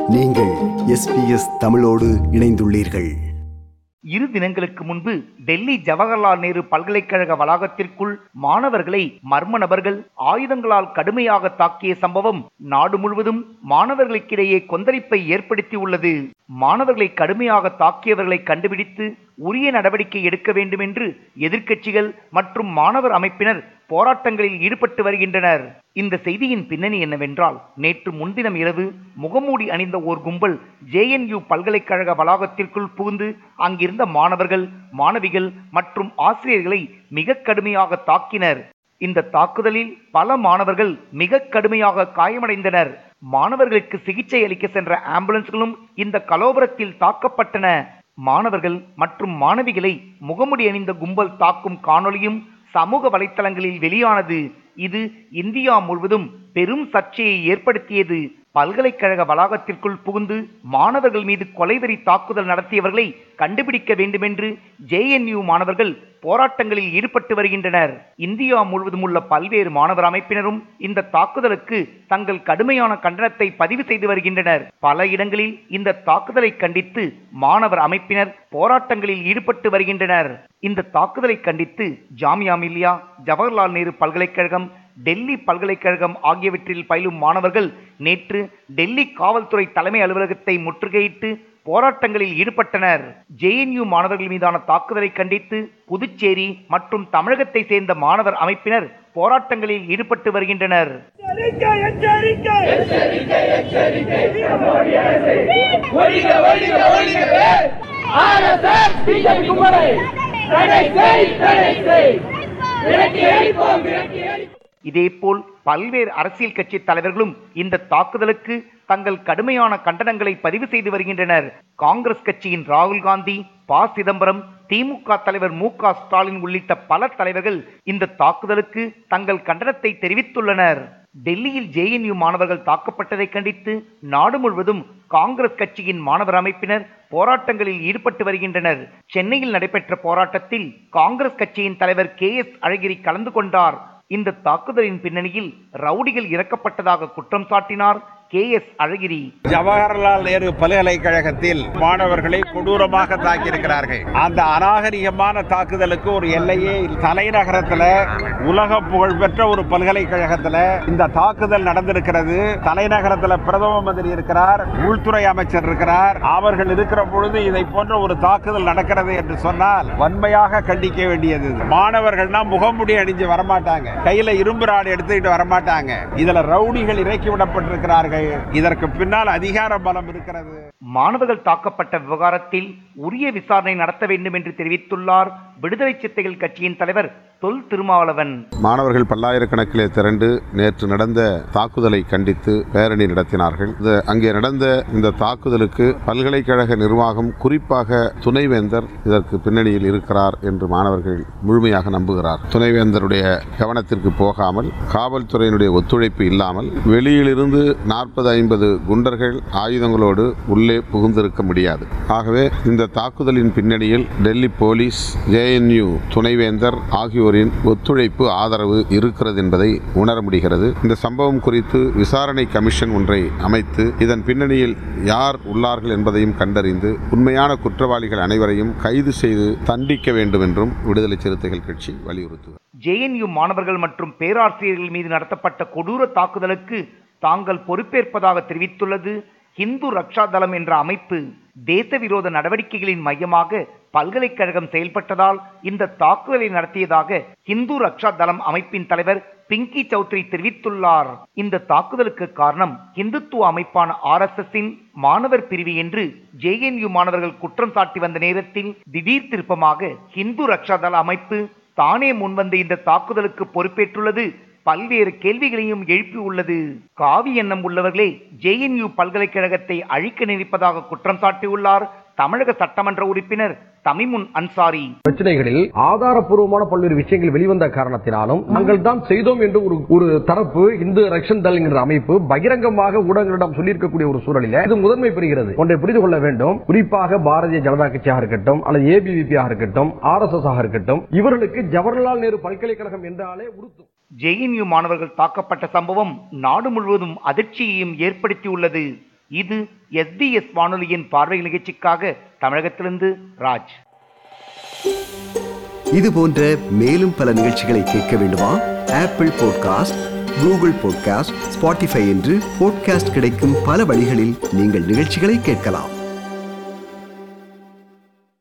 நீங்கள் எஸ்பிஎஸ் தமிழோடு இணைந்துள்ளீர்கள் இரு தினங்களுக்கு முன்பு டெல்லி ஜவஹர்லால் நேரு பல்கலைக்கழக வளாகத்திற்குள் மாணவர்களை மர்ம நபர்கள் ஆயுதங்களால் கடுமையாக தாக்கிய சம்பவம் நாடு முழுவதும் மாணவர்களுக்கிடையே கொந்தளிப்பை ஏற்படுத்தியுள்ளது மாணவர்களை கடுமையாக தாக்கியவர்களை கண்டுபிடித்து உரிய நடவடிக்கை எடுக்க வேண்டும் என்று எதிர்க்கட்சிகள் மற்றும் மாணவர் அமைப்பினர் போராட்டங்களில் ஈடுபட்டு வருகின்றனர் இந்த செய்தியின் பின்னணி என்னவென்றால் நேற்று முன்தினம் இரவு முகமூடி அணிந்த ஓர் கும்பல் ஜேஎன்யூ பல்கலைக்கழக வளாகத்திற்குள் புகுந்து அங்கிருந்த மாணவர்கள் மாணவிகள் மற்றும் ஆசிரியர்களை மிக கடுமையாக தாக்கினர் இந்த தாக்குதலில் பல மாணவர்கள் மிக கடுமையாக காயமடைந்தனர் மாணவர்களுக்கு சிகிச்சை அளிக்க சென்ற ஆம்புலன்ஸ்களும் இந்த கலோபரத்தில் தாக்கப்பட்டன மாணவர்கள் மற்றும் மாணவிகளை முகமுடி அணிந்த கும்பல் தாக்கும் காணொளியும் சமூக வலைத்தளங்களில் வெளியானது இது இந்தியா முழுவதும் பெரும் சர்ச்சையை ஏற்படுத்தியது பல்கலைக்கழக வளாகத்திற்குள் புகுந்து மாணவர்கள் மீது கொலைவெறி தாக்குதல் நடத்தியவர்களை கண்டுபிடிக்க வேண்டுமென்று ஜேஎன்யூ மாணவர்கள் போராட்டங்களில் ஈடுபட்டு வருகின்றனர் இந்தியா முழுவதும் உள்ள பல்வேறு மாணவர் அமைப்பினரும் இந்த தாக்குதலுக்கு தங்கள் கடுமையான கண்டனத்தை பதிவு செய்து வருகின்றனர் பல இடங்களில் இந்த தாக்குதலை கண்டித்து மாணவர் அமைப்பினர் போராட்டங்களில் ஈடுபட்டு வருகின்றனர் இந்த தாக்குதலை கண்டித்து ஜாமியா மில்லியா ஜவஹர்லால் நேரு பல்கலைக்கழகம் டெல்லி பல்கலைக்கழகம் ஆகியவற்றில் பயிலும் மாணவர்கள் நேற்று டெல்லி காவல்துறை தலைமை அலுவலகத்தை முற்றுகையிட்டு போராட்டங்களில் ஈடுபட்டனர் ஜேஎன்யூ மாணவர்கள் மீதான தாக்குதலை கண்டித்து புதுச்சேரி மற்றும் தமிழகத்தை சேர்ந்த மாணவர் அமைப்பினர் போராட்டங்களில் ஈடுபட்டு வருகின்றனர் எச்சரிக்கை எச்சரிக்கை ஒழிக ஒழிக ஒழிகவே ஆர்எஸ்எஸ் பிஜேபி கும்பலை தடை செய் தடை செய் விரட்டி அடிப்போம் விரட்டி அடிப்போம் இதேபோல் பல்வேறு அரசியல் கட்சி தலைவர்களும் இந்த தாக்குதலுக்கு தங்கள் கடுமையான கண்டனங்களை பதிவு செய்து வருகின்றனர் காங்கிரஸ் கட்சியின் ராகுல் காந்தி ப சிதம்பரம் திமுக தலைவர் மு க ஸ்டாலின் உள்ளிட்ட பல தலைவர்கள் இந்த தாக்குதலுக்கு தங்கள் கண்டனத்தை தெரிவித்துள்ளனர் டெல்லியில் ஜேஎன்யூ மாணவர்கள் தாக்கப்பட்டதை கண்டித்து நாடு முழுவதும் காங்கிரஸ் கட்சியின் மாணவர் அமைப்பினர் போராட்டங்களில் ஈடுபட்டு வருகின்றனர் சென்னையில் நடைபெற்ற போராட்டத்தில் காங்கிரஸ் கட்சியின் தலைவர் கே எஸ் அழகிரி கலந்து கொண்டார் இந்த தாக்குதலின் பின்னணியில் ரவுடிகள் இறக்கப்பட்டதாக குற்றம் சாட்டினார் கே எஸ் அழகிரி ஜவஹர்லால் நேரு பல்கலைக்கழகத்தில் மாணவர்களை கொடூரமாக தாக்கியிருக்கிறார்கள் அந்த அநாகரிகமான தாக்குதலுக்கு ஒரு எல்லையே இல்லை. தலைநகரத்துல உலக புகழ்பெற்ற ஒரு பல்கலைக்கழகத்துல இந்த தாக்குதல் நடந்திருக்கிறது தலைநகரத்துல பிரதம மந்திரி இருக்கிறார் உள்துறை அமைச்சர் இருக்கிறார் அவர்கள் இருக்கிற பொழுது இதை போன்ற ஒரு தாக்குதல் நடக்கிறது என்று சொன்னால் வன்மையாக கண்டிக்க வேண்டியது மாணவர்கள்னா முகமுடி அணிஞ்சு வரமாட்டாங்க கையில இரும்பு ராடு எடுத்துக்கிட்டு வரமாட்டாங்க இதுல ரவுடிகள் இறக்கி விடப்பட்டிருக்கிறார்கள் இதற்கு பின்னால் அதிகார பலம் இருக்கிறது மாணவர்கள் தாக்கப்பட்ட விவகாரத்தில் உரிய விசாரணை நடத்த வேண்டும் என்று தெரிவித்துள்ளார் விடுதலை சித்தைகள் கட்சியின் தலைவர் தொல் திருமாவளவன் மாணவர்கள் பல்லாயிரக்கணக்கிலே திரண்டு நேற்று நடந்த தாக்குதலை கண்டித்து பேரணி நடத்தினார்கள் இந்த அங்கே நடந்த இந்த தாக்குதலுக்கு பல்கலைக்கழக நிர்வாகம் குறிப்பாக துணைவேந்தர் இதற்கு பின்னணியில் இருக்கிறார் என்று மாணவர்கள் முழுமையாக நம்புகிறார் துணைவேந்தருடைய கவனத்திற்கு போகாமல் காவல்துறையினுடைய ஒத்துழைப்பு இல்லாமல் வெளியிலிருந்து நாற்பது ஐம்பது குண்டர்கள் ஆயுதங்களோடு உள்ளே புகுந்திருக்க முடியாது ஆகவே இந்த தாக்குதலின் பின்னணியில் டெல்லி போலீஸ் ஜேஎன்யூ துணைவேந்தர் ஆகியோரின் ஒத்துழைப்பு ஆதரவு இருக்கிறது என்பதை உணர முடிகிறது இந்த சம்பவம் குறித்து விசாரணை கமிஷன் ஒன்றை அமைத்து இதன் பின்னணியில் யார் உள்ளார்கள் என்பதையும் கண்டறிந்து உண்மையான குற்றவாளிகள் அனைவரையும் கைது செய்து தண்டிக்க வேண்டும் என்றும் விடுதலை சிறுத்தைகள் கட்சி வலியுறுத்துகிறது ஜேஎன்யூ மாணவர்கள் மற்றும் பேராசிரியர்கள் மீது நடத்தப்பட்ட கொடூர தாக்குதலுக்கு தாங்கள் பொறுப்பேற்பதாக தெரிவித்துள்ளது இந்து ரக்ஷா தளம் என்ற அமைப்பு தேச விரோத நடவடிக்கைகளின் மையமாக பல்கலைக்கழகம் செயல்பட்டதால் இந்த தாக்குதலை நடத்தியதாக இந்து ரக்ஷா தளம் அமைப்பின் தலைவர் பிங்கி சௌத்ரி தெரிவித்துள்ளார் இந்த தாக்குதலுக்கு காரணம் இந்துத்துவ அமைப்பான ஆர்எஸ்எஸ்ஸின் மாணவர் பிரிவு என்று ஜேஎன்யூ மாணவர்கள் குற்றம் சாட்டி வந்த நேரத்தில் திடீர் திருப்பமாக இந்து ரக்ஷா தள அமைப்பு தானே முன்வந்து இந்த தாக்குதலுக்கு பொறுப்பேற்றுள்ளது பல்வேறு கேள்விகளையும் எழுப்பியுள்ளது காவி எண்ணம் உள்ளவர்களே ஜேஎன்யூ பல்கலைக்கழகத்தை அழிக்க நினைப்பதாக குற்றம் சாட்டியுள்ளார் தமிழக சட்டமன்ற உறுப்பினர் தமிமுன் அன்சாரி பிரச்சனைகளில் ஆதாரப்பூர்வமான பல்வேறு விஷயங்கள் வெளிவந்த காரணத்தினாலும் நாங்கள் தான் செய்தோம் என்று ஒரு ஒரு தரப்பு இந்து ரக்ஷன் தள் என்கிற அமைப்பு பகிரங்கமாக ஊடகங்களிடம் சொல்லியிருக்கக்கூடிய ஒரு சூழலில் இது முதன்மை பெறுகிறது ஒன்றை புரிந்து கொள்ள வேண்டும் குறிப்பாக பாரதிய ஜனதா கட்சியாக இருக்கட்டும் அல்லது ஏபிவிபியாக இருக்கட்டும் ஆர் எஸ் எஸ் ஆக இருக்கட்டும் இவர்களுக்கு ஜவஹர்லால் நேரு பல்கலைக்கழகம் என்றாலே உறுத்தும் ஜேஎன்யூ மாணவர்கள் தாக்கப்பட்ட சம்பவம் நாடு முழுவதும் அதிர்ச்சியையும் ஏற்படுத்தியுள்ளது இது எஸ்பிஎஸ் வானொலியின் பார்வை நிகழ்ச்சிக்காக தமிழகத்திலிருந்து ராஜ் இது போன்ற மேலும் பல நிகழ்ச்சிகளை கேட்க வேண்டுமா Apple podcast Google podcast Spotify என்று பாட்காஸ்ட் கிடைக்கும் பல வழிகளில் நீங்கள் நிகழ்ச்சிகளை கேட்கலாம்